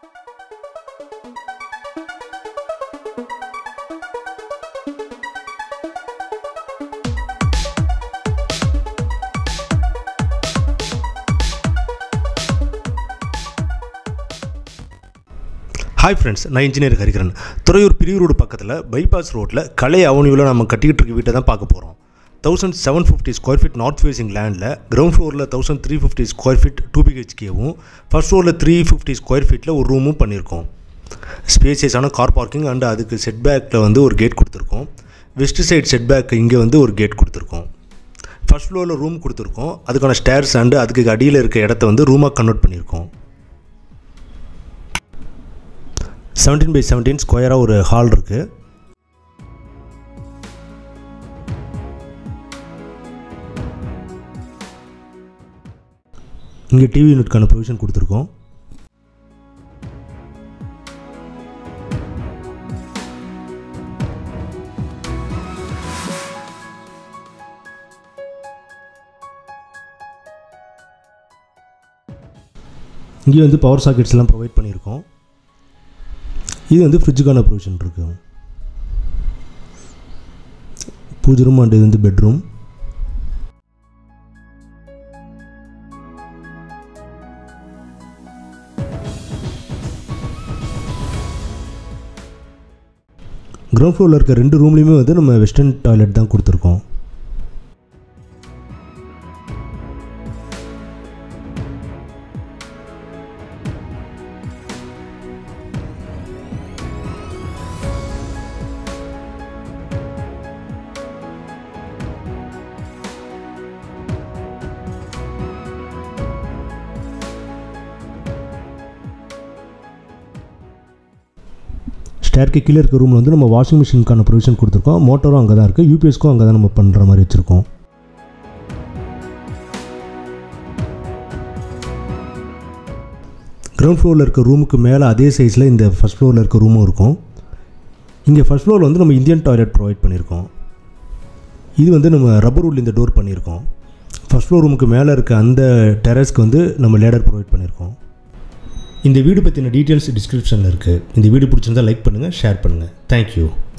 hi friends நான் engineer Harikaran Thuraiyur பிரிவு road பக்கத்தில் பைபாஸ் ரோட்டில் கலை அவனியூவில் நம்ம கட்டிக்கிட்டு இருக்க வீட்டை தான் பார்க்க போகிறோம் thousand seven fifty square feet north facing லேண்டில் கிரவுண்ட் ஃப்ளோரில் thousand three fifty square feet two பிஹெச்கேவும் ஃபர்ஸ்ட் ஃப்ளோரில் த்ரீ ஃபிஃப்டி ஸ்கொயர் ஃபீட்டில் ஒரு ரூமும் பண்ணியிருக்கோம் ஸ்பேசியஸான கார் பார்க்கிங் அண்ட் அதுக்கு செட் பேக்கில் வந்து ஒரு கேட் கொடுத்துருக்கோம் வெஸ்ட் சைடு செட் பேக் இங்கே வந்து ஒரு கேட் கொடுத்துருக்கோம் ஃபர்ஸ்ட் ஃப்ளோரில் ரூம் கொடுத்துருக்கோம் அதுக்கான ஸ்டேர்ஸ் அண்டு அதுக்கு அடியில் இருக்க இடத்த வந்து ரூமாக கன்வெர்ட் பண்ணியிருக்கோம் செவன்டீன் பை செவன்டீன் ஸ்கொயராக ஒரு ஹால் இருக்குது இங்கே டிவி யூனிட்கான ப்ரொவிஷன் கொடுத்துருக்கோம் இங்கே வந்து பவர் சாக்கெட்ஸ் எல்லாம் ப்ரொவைட் பண்ணியிருக்கோம் இது வந்து ஃப்ரிட்ஜுக்கான ப்ரொவிஷன் இருக்கு பூஜை ரூம் அண்ட் இது வந்து பெட்ரூம் கிரவுண்ட் ஃப்ளோரில் இருக்க ரெண்டு ரூம்லேயுமே வந்து நம்ம வெஸ்டர்ன் டாய்லெட் தான் கொடுத்துருக்கோம் ஸ்டேர்க்கு கீழே இருக்க ரூமில் வந்து நம்ம வாஷிங் மிஷினுக்கான ப்ரொவிஷன் கொடுத்துருக்கோம் மோட்டரும் அங்கே தான் இருக்குது யூபிஎஸ்க்கும் அங்கே தான் நம்ம பண்ணுற மாதிரி வச்சுருக்கோம் கிரவுண்ட் ஃப்ளோரில் இருக்க ரூமுக்கு மேலே அதே சைஸில் இந்த ஃபஸ்ட் ஃப்ளோரில் இருக்க ரூமும் இருக்கும் இங்கே ஃபஸ்ட் ஃப்ளோரில் வந்து நம்ம இந்தியன் டாய்லெட் ப்ரொவைட் பண்ணியிருக்கோம் இது வந்து நம்ம ரப்பர் உள்ள இந்த டோர் பண்ணியிருக்கோம் ஃபஸ்ட் ஃப்ளோர் ரூமுக்கு மேலே இருக்க அந்த டெரஸ்க்கு வந்து நம்ம லேடர் ப்ரொவைட் பண்ணியிருக்கோம் இந்த வீடு பற்றின டீட்டெயில்ஸ் டிஸ்கிரிப்ஷனில் இருக்குது இந்த வீடு பிடிச்சிருந்தால் லைக் பண்ணுங்கள் ஷேர் பண்ணுங்கள் தேங்க்யூ